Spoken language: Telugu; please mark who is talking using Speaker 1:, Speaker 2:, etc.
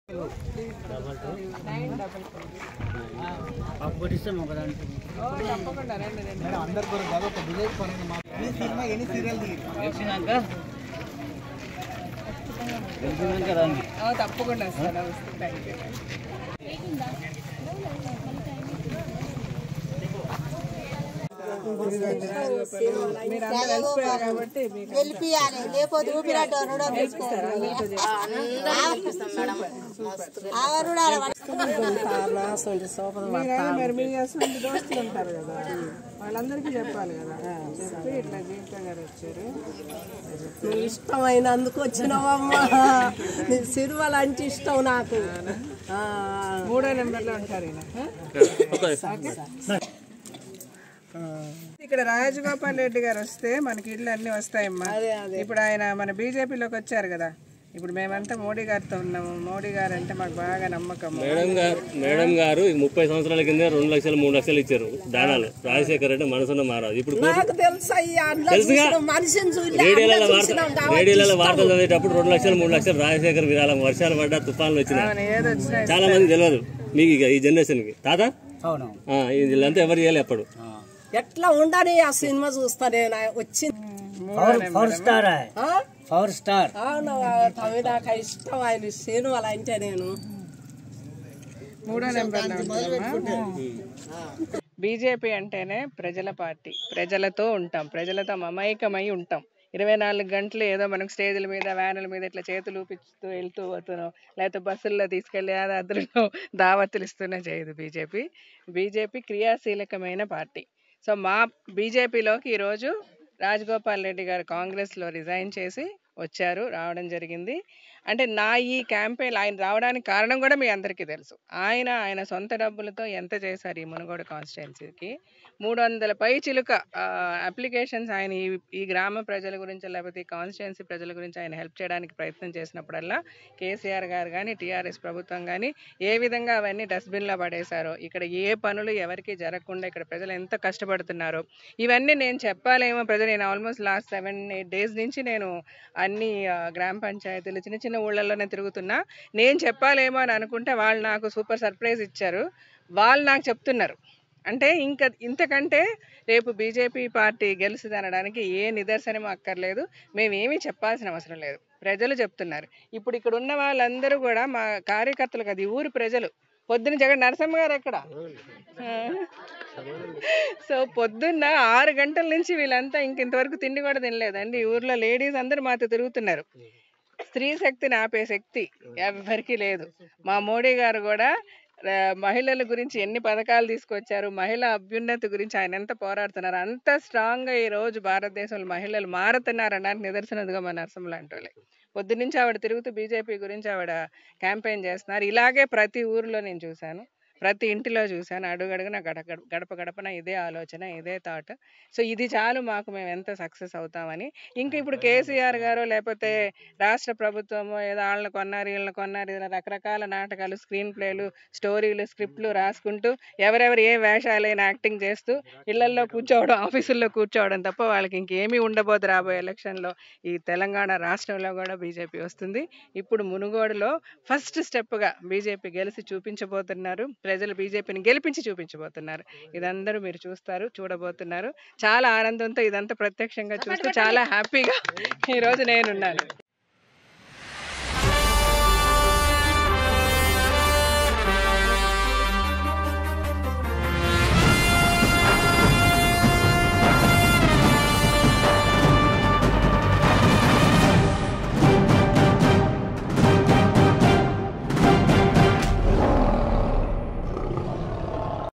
Speaker 1: కొట్టిస్తాం ఒక దాంట్లో
Speaker 2: తప్పకుండా రండి రండి
Speaker 3: మేడం అందరు కొరకు కాదు ఒక విలేజ్ పరంగా మాకు ఈ సినిమా ఎన్ని సీరియల్ దిగి
Speaker 1: గెలిచినాక గెలిచినాక రండి
Speaker 2: ఓ, తప్పకుండా వస్తాను వస్తాను థ్యాంక్ యూ మీరు అందరూ కలిసిపోయారు కాబట్టి మీకు
Speaker 4: గెలిపియాలి లేకపోతే ఊపిరాటో రుణం
Speaker 2: ఇస్తారా? అందరితో మీరే మరి మీ అసలు దోస్తులు ఉంటారు కదా వాళ్ళందరికీ చెప్పాలి కదా చెప్పి ఇట్లా జీవిత గారు వచ్చారు
Speaker 5: నువ్వు ఇష్టమైనందుకు వచ్చినావమ్మా నీ సినిమాలు అంటే ఇష్టం నాకు ఆ,
Speaker 2: మూడో నెంబర్లో ఉంటారు ఈయన ఇక్కడ రాజగోపాల్ రెడ్డి గారు వస్తే మనకి ఇళ్ళు అన్ని వస్తాయమ్మా ఇప్పుడు ఆయన మన బీజేపీలోకి వచ్చారు కదా ఇప్పుడు మేమంతా మోడీ గారితో ఉన్నాము మోడీ గారు అంటే మాకు బాగా నమ్మకం
Speaker 6: మేడం గారు మేడం గారు ఈ ముప్పై సంవత్సరాల కింద రెండు లక్షలు మూడు లక్షలు ఇచ్చారు దానాలు రాజశేఖర్ రెడ్డి మనసున్న మహారాజు ఇప్పుడు
Speaker 5: నాకు తెలుసు అయ్యా అందులో
Speaker 6: తెలుసుగా?
Speaker 5: చూసిన మనిషిని చూడలే
Speaker 6: రేడియోలలో
Speaker 5: అందులో
Speaker 6: వార్త
Speaker 5: చూసినాం కాబట్టి
Speaker 6: రేడియోలలో
Speaker 5: ఇష్టం.
Speaker 6: వార్తలు చదివేటప్పుడు రెండు లక్షలు మూడు లక్షలు రాజశేఖర్ విరాళం వర్షాలు పడ్డా తుఫాన్లు వచ్చినాయి
Speaker 2: అవును, ఏది వచ్చినా
Speaker 6: చాలా మంది తెలియదు మీకు ఇక ఈ జనరేషన్ కి తాత
Speaker 1: అవును
Speaker 6: ఆ, వీళ్ళంతా ఎవరు చేయలే అప్పుడు
Speaker 5: ఎట్లా ఉండని ఆ సినిమా చూస్తా నేను వచ్చింది
Speaker 1: పవర్ పవర్ స్టార్ ఆయన.
Speaker 5: ఆ?
Speaker 1: పవర్ స్టార్
Speaker 5: అవును తమిళ నాకు ఇష్టం ఆయన సినిమాలు అంటే నేను
Speaker 2: మూడో నెంబర్లో ఉంటామా బీజేపీ అంటేనే ప్రజల పార్టీ ప్రజలతో ఉంటాం ప్రజలతో మమైకమై ఉంటాం ఇరవై నాలుగు గంటలు ఏదో మనకు స్టేజ్ల మీద వ్యానుల మీద ఇట్లా చేతులు ఊపిస్తూ వెళ్తూ పోతున్నాం లేకపోతే బస్సుల్లో తీసుకెళ్లి యాదాద్రిలో దావత్తులు ఇస్తూనే చేయదు బీజేపీ బీజేపీ క్రియాశీలకమైన పార్టీ సో మా బీజేపీలోకి ఈరోజు రాజగోపాల్ రెడ్డి గారు కాంగ్రెస్లో రిజైన్ చేసి వచ్చారు రావడం జరిగింది అంటే నా ఈ క్యాంపెయిన్ ఆయన రావడానికి కారణం కూడా మీ అందరికీ తెలుసు ఆయన ఆయన సొంత డబ్బులతో ఎంత చేశారు ఈ మునుగోడు కాన్స్టిట్యున్సీకి మూడు వందల పై చిలుక అప్లికేషన్స్ ఆయన ఈ ఈ గ్రామ ప్రజల గురించి లేకపోతే ఈ కాన్స్టిట్యున్సీ ప్రజల గురించి ఆయన హెల్ప్ చేయడానికి ప్రయత్నం చేసినప్పుడల్లా కేసీఆర్ గారు కానీ టీఆర్ఎస్ ప్రభుత్వం కానీ ఏ విధంగా అవన్నీ డస్ట్బిన్లో పడేశారో ఇక్కడ ఏ పనులు ఎవరికి జరగకుండా ఇక్కడ ప్రజలు ఎంత కష్టపడుతున్నారో ఇవన్నీ నేను చెప్పాలేమో ప్రజలు నేను almost last seven eight days నుంచి నేను అన్ని ఆ, గ్రామ పంచాయతీలు చిన్న చిన్న ఊళ్ళల్లోనే తిరుగుతున్నా నేను చెప్పాలేమో అని అనుకుంటే వాళ్ళు నాకు సూపర్ సర్ప్రైజ్ ఇచ్చారు వాళ్ళు నాకు చెప్తున్నారు అంటే ఇంకా ఇంతకంటే రేపు బీజేపీ పార్టీ గెలుస్తుంది అనడానికి ఏ నిదర్శనం అక్కర్లేదు మేమేమీ చెప్పాల్సిన అవసరం లేదు ప్రజలు చెప్తున్నారు ఇప్పుడు ఇక్కడ ఉన్న వాళ్ళందరూ కూడా మా కార్యకర్తలు కదా ఈ ఊరు ప్రజలు పొద్దున జగన్ నరసింహ గారు ఎక్కడ సో పొద్దున్న ఆరు గంటల నుంచి వీళ్ళంతా ఇంక ఇంతవరకు తిండి కూడా తినలేదండి ఈ ఊర్లో లేడీస్ అందరూ మాతో తిరుగుతున్నారు స్త్రీ శక్తిని ఆపే శక్తి ఎవ్వరికీ లేదు మా మోడీ గారు కూడా ఆ, మహిళల గురించి ఎన్ని పథకాలు తీసుకొచ్చారు మహిళా అభ్యున్నతి గురించి ఆయన ఎంత పోరాడుతున్నారు అంత స్ట్రాంగ్గా ఈ రోజు భారతదేశంలో మహిళలు మారుతున్నారు అనడానికి నిదర్శనదిగా మా నరసింహ లాంటి వాళ్ళే పొద్దునుంచి ఆవిడ తిరుగుతూ బీజేపీ గురించి ఆవిడ క్యాంపెయిన్ చేస్తున్నారు ఇలాగే ప్రతి ఊరిలో నేను చూశాను ప్రతి ఇంటిలో చూశాను అడుగడుగున గడ గడ- గడప గడపన ఇదే ఆలోచన ఇదే థాట్ సో ఇది చాలు మాకు మేము ఎంత సక్సెస్ అవుతామని ఇంకా ఇప్పుడు కేసీఆర్ గారు లేకపోతే రాష్ట్ర ప్రభుత్వము ఏదో వాళ్ళని కొన్నారు వీళ్ళని కొన్నారు ఇలా రకరకాల నాటకాలు స్క్రీన్ ప్లేలు స్టోరీలు స్క్రిప్ట్లు రాసుకుంటూ ఎవరెవరు ఏ వేషాలైనా యాక్టింగ్ చేస్తూ ఇళ్లల్లో కూర్చోవడం ఆఫీసుల్లో కూర్చోవడం తప్ప వాళ్ళకి ఇంకేమీ ఉండబోదు రాబోయే ఎలక్షన్లో ఈ తెలంగాణ రాష్ట్రంలో కూడా బీజేపీ వస్తుంది ఇప్పుడు మునుగోడులో ఫస్ట్ స్టెప్గా బీజేపీ గెలిచి చూపించబోతున్నారు ప్రజలు బీజేపీని గెలిపించి చూపించబోతున్నారు ఇదందరూ మీరు చూస్తారు చూడబోతున్నారు చాలా ఆనందంతో ఇదంతా ప్రత్యక్షంగా చూస్తూ చాలా హ్యాపీగా ఈరోజు నేనున్నాను